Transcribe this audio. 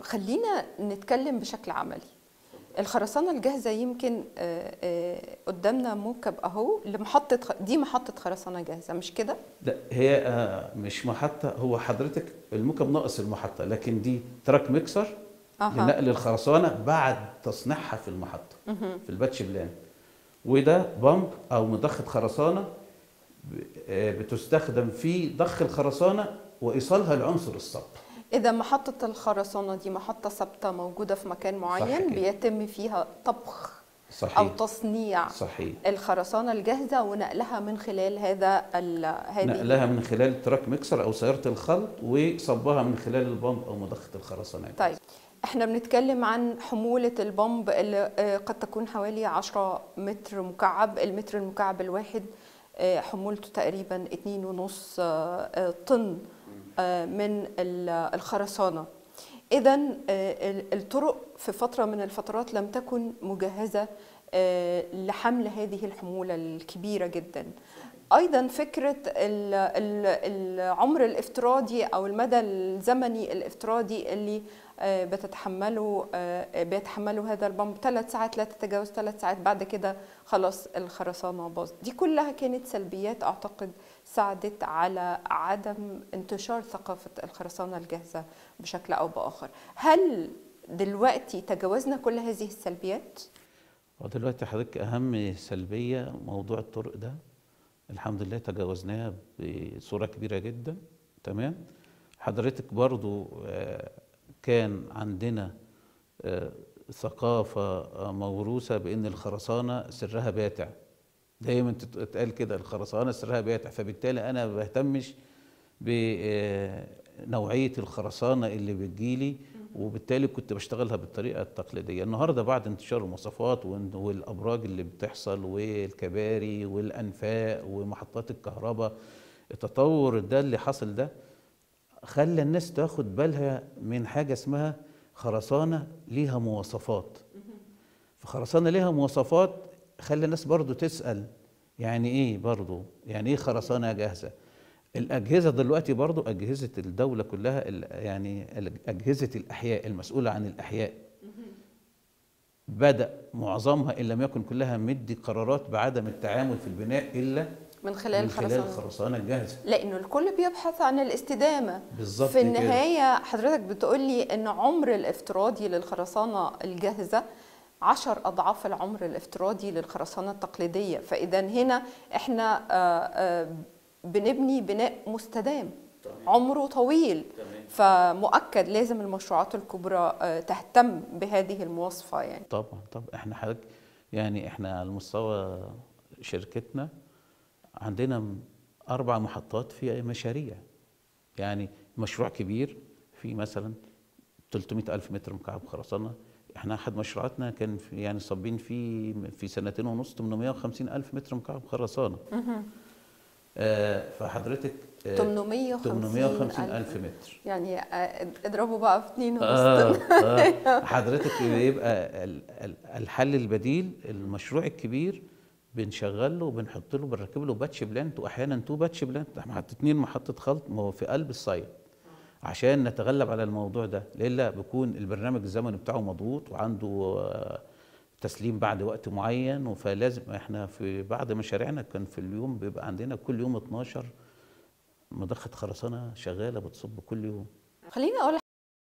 خلينا نتكلم بشكل عملي الخرسانة الجاهزة يمكن آه، آه، قدامنا موكب اهو لمحطة خ- دي محطة خرسانة جاهزة مش كده؟ لا هي آه، مش محطة هو حضرتك المكب ناقص المحطة لكن دي تراك ميكسر أها. لنقل الخرسانة بعد تصنيعها في المحطة في الباتش بلان وده بامب أو مضخة خرسانة ب- آه، بتستخدم في ضخ الخرسانة وإيصالها لعنصر الصب إذا محطة الخرسانة دي محطة ثابتة موجودة في مكان معين كده. بيتم فيها طبخ صحيح أو تصنيع صحيح الخرسانة الجاهزة ونقلها من خلال هذا ال- هذه نقلها من خلال تراك ميكسر أو سيارة الخلط وصبها من خلال البامب أو مضخة الخرسانات طيب احنا بنتكلم عن حمولة البمب اللي آه، قد تكون حوالي 10 متر مكعب المتر المكعب الواحد آه، حمولته تقريبا 2.5 آه، آه، طن آه، من ال- الخرسانة إذا الطرق في فترة من الفترات لم تكن مجهزة آه، لحمل هذه الحمولة الكبيرة جدا ايضا فكره ال- ال- العمر الافتراضي او المدى الزمني الافتراضي اللي آه، بتتحمله آه، بيتحمله هذا البمب ثلاث ساعات لا تتجاوز ثلاث ساعات بعد كده خلاص الخرسانه باظت دي كلها كانت سلبيات اعتقد ساعدت على عدم انتشار ثقافه الخرسانه الجاهزه بشكل او باخر هل دلوقتي تجاوزنا كل هذه السلبيات ودلوقتي حضرتك أهم سلبية موضوع الطرق ده الحمد لله تجاوزناها بصورة كبيرة جدا تمام حضرتك برضو آه، كان عندنا آه، ثقافة آه، موروثة بأن الخرسانة سرها باتع دايما تتقال كده الخرسانة سرها باتع فبالتالي أنا ما بهتمش بنوعية الخرسانة اللي بتجيلي وبالتالي كنت بشتغلها بالطريقة التقليدية النهاردة بعد انتشار المواصفات وإن- والأبراج اللي بتحصل والكباري والأنفاق ومحطات الكهرباء التطور ده اللي حصل ده خلى الناس تاخد بالها من حاجة اسمها خرسانة ليها مواصفات فخرسانة ليها مواصفات خلى الناس برضو تسأل يعني ايه برضو يعني ايه خرسانة جاهزة الأجهزة دلوقتي برضو أجهزة الدولة كلها ال- يعني ال- أجهزة الأحياء المسؤولة عن الأحياء بدأ معظمها إن لم يكن كلها مدي قرارات بعدم التعامل في البناء إلا من خلال من خلال الخرسانه الخرسانة الجاهزة لانه الكل بيبحث عن الاستدامه بالظبط في كده. النهايه حضرتك بتقولي ان عمر الافتراضي للخرسانه الجاهزه عشر أضعاف العمر الافتراضي للخرسانة التقليدية فإذا هنا إحنا آه، آه، بنبني بناء مستدام عمره طويل فمؤكد لازم المشروعات الكبرى آه، تهتم بهذه المواصفة يعني طبعا طبعا احنا حضرتك يعني احنا على مستوى شركتنا عندنا م- اربع محطات في مشاريع يعني مشروع كبير في مثلا 300 الف متر مكعب خرسانه احنا احد مشروعاتنا كان في يعني صابين فيه في سنتين ونص 850 الف متر مكعب خرسانه آه فحضرتك آه 850 850 الف متر يعني آه، اضربوا بقى في اتنين ونص آه طن. آه حضرتك يبقى ال- ال- الحل البديل المشروع الكبير بنشغل له وبنحط له بنركب له باتش بلانت واحيانا تو باتش بلانت محط اتنين محطه خلط ما هو في قلب السايت عشان نتغلب على الموضوع ده لإلا بيكون البرنامج الزمني بتاعه مضغوط وعنده آه، تسليم بعد وقت معين فلازم احنا في بعض مشاريعنا كان في اليوم بيبقى عندنا كل يوم 12 مضخه خرسانه شغاله بتصب كل يوم خليني اقول